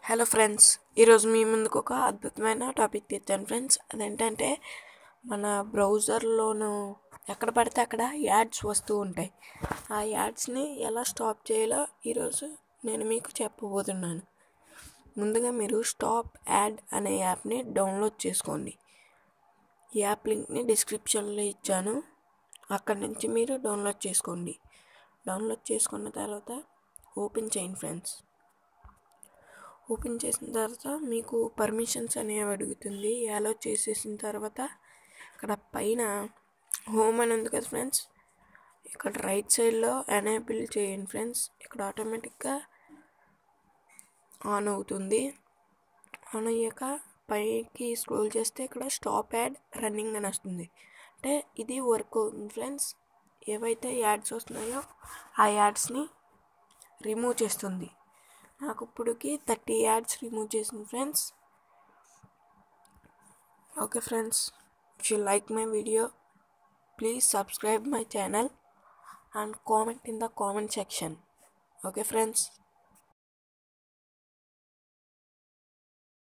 hello friends ఈరోజు మీ ముందుకు ఒక అద్భుతమైన టాపిక్ తెచ్చాను ఫ్రెండ్స్ అదేంటంటే మన బ్రౌజర్లోను ఎక్కడ పడితే అక్కడ యాడ్స్ వస్తూ ఉంటాయి ఆ యాడ్స్ని ఎలా స్టాప్ చేయాలో ఈరోజు నేను మీకు చెప్పబోతున్నాను ముందుగా మీరు స్టాప్ యాడ్ అనే యాప్ని డౌన్లోడ్ చేసుకోండి ఈ యాప్ లింక్ని డిస్క్రిప్షన్లో ఇచ్చాను అక్కడి నుంచి మీరు డౌన్లోడ్ చేసుకోండి డౌన్లోడ్ చేసుకున్న తర్వాత ఓపెన్ చేయండి ఫ్రెండ్స్ ఓపెన్ చేసిన తర్వాత మీకు పర్మిషన్స్ అనేవి అడుగుతుంది అలో చేసేసిన తర్వాత ఇక్కడ పైన హోమ్ అని ఉంది కదా ఫ్రెండ్స్ ఇక్కడ రైట్ సైడ్లో ఎనేబుల్ చేయండి ఫ్రెండ్స్ ఇక్కడ ఆటోమేటిక్గా ఆన్ అవుతుంది ఆన్ అయ్యాక పైకి స్క్రోల్ చేస్తే ఇక్కడ స్టాప్ యాడ్ రన్నింగ్ అని వస్తుంది అంటే ఇది వర్క్ అవుతుంది ఫ్రెండ్స్ ఏవైతే యాడ్స్ వస్తున్నాయో ఆ యాడ్స్ని రిమూవ్ చేస్తుంది నాకు ఇప్పుడుకి థర్టీ యాడ్స్ రిమూవ్ చేసింది friends okay friends if you like my video please subscribe my channel and comment in the comment section okay friends